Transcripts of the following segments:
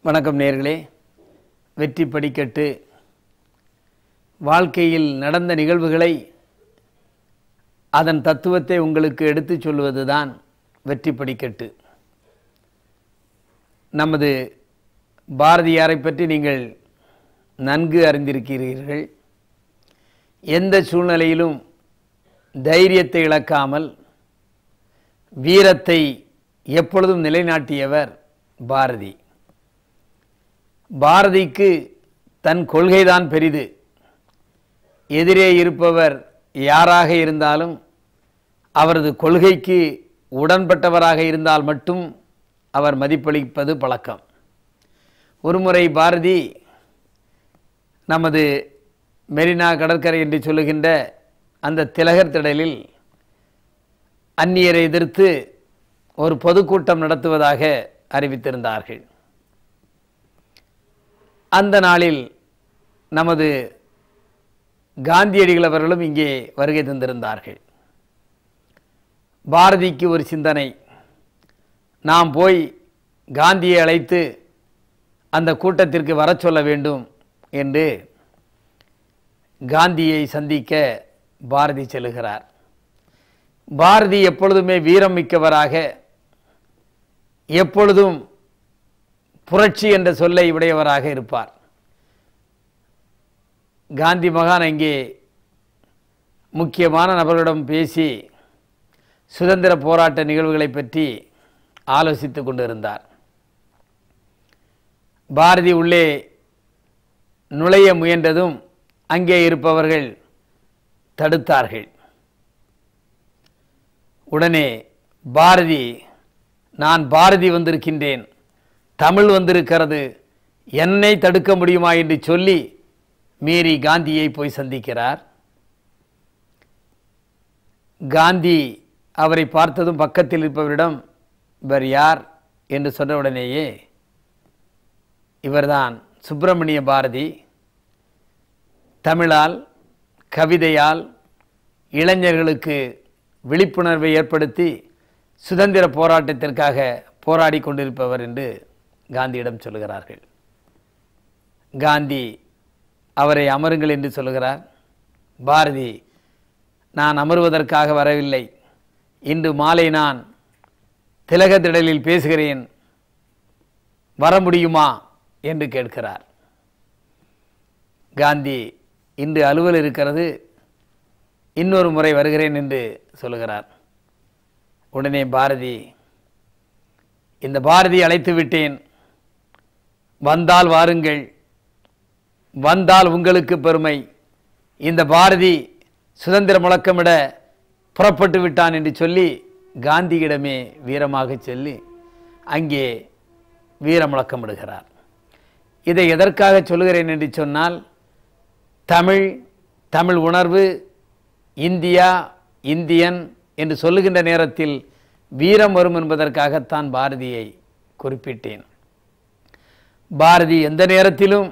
வணக்கம் நேர்களே வெற்றி படிக்கட்டு வாழ்க்கையில் நடந்த நிகழ்வுகளை அதன் தத்துவத்தை உங்களுக்கு எடுத்துச் சொல்வதுதான் வெற்றி படிக்கட்டு நமது பாரதியாரை பற்றி நீங்கள் நன்கு அறிந்திருக்கிறீர்கள் எந்த சூழ்நிலையிலும் தைரியத்தை இழக்காமல் வீரத்தை எப்பொழுதும் நிலைநாட்டியவர் பாரதி பாரதிக்கு தன் கொள்கைதான் பெரிது எதிரே இருப்பவர் யாராக இருந்தாலும் அவரது கொள்கைக்கு உடன்பட்டவராக இருந்தால் மட்டும் அவர் மதிப்பளிப்பது பழக்கம் ஒருமுறை பாரதி நமது மெரினா கடற்கரை என்று சொல்லுகின்ற அந்த திலகர் திடலில் அந்நியரை எதிர்த்து ஒரு பொதுக்கூட்டம் நடத்துவதாக அறிவித்திருந்தார்கள் அந்த நாளில் நமது காந்தியடிகள் அவர்களும் இங்கே வருகை தந்திருந்தார்கள் பாரதிக்கு ஒரு சிந்தனை நாம் போய் காந்தியை அழைத்து அந்த கூட்டத்திற்கு வரச் சொல்ல வேண்டும் என்று காந்தியை சந்திக்க பாரதி செல்லுகிறார் பாரதி எப்பொழுதுமே வீரம் மிக்கவராக எப்பொழுதும் புரட்சி என்ற சொல்லை உடையவராக இருப்பார் காந்தி மகான் அங்கே முக்கியமான நபர்களிடம் பேசி சுதந்திர போராட்ட நிகழ்வுகளை பற்றி ஆலோசித்து கொண்டிருந்தார் பாரதி உள்ளே நுழைய முயன்றதும் அங்கே இருப்பவர்கள் தடுத்தார்கள் உடனே பாரதி நான் பாரதி வந்திருக்கின்றேன் தமிழ் வந்திருக்கிறது என்னை தடுக்க முடியுமா என்று சொல்லி மீறி காந்தியை போய் சந்திக்கிறார் காந்தி அவரை பார்த்ததும் பக்கத்தில் இருப்பவரிடம் இவர் யார் என்று சொன்ன உடனேயே இவர்தான் சுப்பிரமணிய பாரதி தமிழால் கவிதையால் இளைஞர்களுக்கு விழிப்புணர்வை ஏற்படுத்தி சுதந்திர போராட்டத்திற்காக போராடி கொண்டிருப்பவர் என்று காந்தியிடம் சொல்லுகிறார்கள் காந்தி அவரை அமருங்கள் என்று சொல்லுகிறார் பாரதி நான் அமருவதற்காக வரவில்லை இன்று மாலை நான் திலகத்திடலில் பேசுகிறேன் வர முடியுமா என்று கேட்கிறார் காந்தி இன்று அலுவல் இருக்கிறது இன்னொரு முறை வருகிறேன் என்று சொல்லுகிறார் உடனே பாரதி இந்த பாரதி அழைத்து விட்டேன் வந்தால் வாருங்கள் வந்தால் உங்களுக்கு பெருமை இந்த பாரதி சுதந்திர முழக்கமிட புறப்பட்டு விட்டான் என்று சொல்லி காந்தியிடமே வீரமாக சொல்லி அங்கே வீர முழக்கமிடுகிறார் இதை எதற்காக சொல்லுகிறேன் என்று சொன்னால் தமிழ் தமிழ் உணர்வு இந்தியா இந்தியன் என்று சொல்லுகின்ற நேரத்தில் வீரம் வரும் என்பதற்காகத்தான் பாரதியை குறிப்பிட்டேன் பாரதி எந்த நேரத்திலும்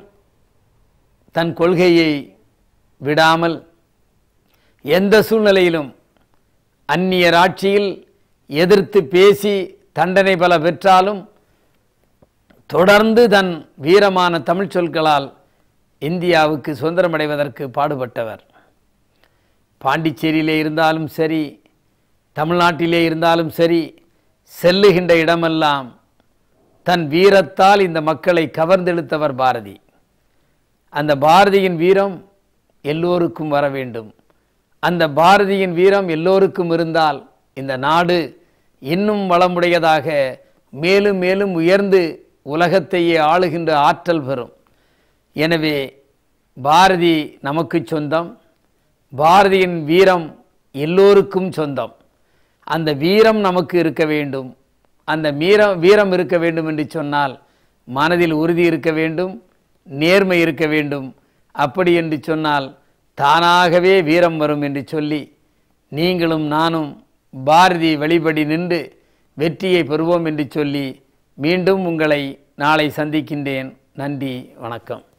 தன் கொள்கையை விடாமல் எந்த சூழ்நிலையிலும் அந்நியர் ஆட்சியில் எதிர்த்து பேசி தண்டனை பல பெற்றாலும் தொடர்ந்து தன் வீரமான தமிழ் சொற்களால் இந்தியாவுக்கு சுதந்திரம் அடைவதற்கு பாடுபட்டவர் பாண்டிச்சேரியிலே இருந்தாலும் சரி தமிழ்நாட்டிலே இருந்தாலும் சரி செல்லுகின்ற இடமெல்லாம் தன் வீரத்தால் இந்த மக்களை கவர்ந்தெழுத்தவர் பாரதி அந்த பாரதியின் வீரம் எல்லோருக்கும் வர வேண்டும் அந்த பாரதியின் வீரம் எல்லோருக்கும் இருந்தால் இந்த நாடு இன்னும் வளமுடையதாக மேலும் மேலும் உயர்ந்து உலகத்தையே ஆளுகின்ற ஆற்றல் பெறும் எனவே பாரதி நமக்கு சொந்தம் பாரதியின் வீரம் எல்லோருக்கும் சொந்தம் அந்த வீரம் நமக்கு இருக்க வேண்டும் அந்த வீரம் வீரம் இருக்க வேண்டும் என்று சொன்னால் மனதில் உறுதி இருக்க வேண்டும் நேர்மை இருக்க வேண்டும் அப்படி என்று சொன்னால் தானாகவே வீரம் வரும் என்று சொல்லி நீங்களும் நானும் பாரதி வழிபடி நின்று வெற்றியை பெறுவோம் என்று சொல்லி மீண்டும் உங்களை நாளை சந்திக்கின்றேன் நன்றி வணக்கம்